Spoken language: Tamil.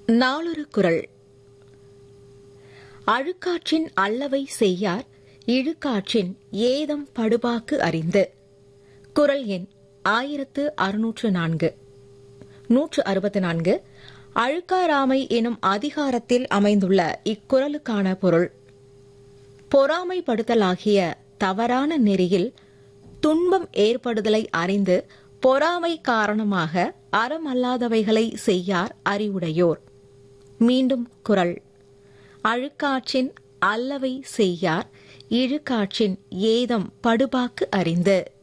நாளொரு குரல் அழுக்காற்றின் அல்லவை செய்யார் இழுக்காற்றின் ஏதம் படுபாக்கு அறிந்து குரல் எண் ஆயிரத்து அறுநூற்று நான்கு நூற்று அறுபத்து நான்கு அழுக்காராமை எனும் அதிகாரத்தில் அமைந்துள்ள இக்குறளுக்கான பொருள் பொறாமைப்படுத்தலாகிய தவறான நெறியில் துன்பம் ஏற்படுதலை அறிந்து பொறாமை காரணமாக அறமல்லாதவைகளை செய்யார் அறிவுடையோர் மீண்டும் குரல் அழுக்காற்றின் அல்லவை செய்யார் இழுக்காற்றின் ஏதம் படுபாக்கு அறிந்து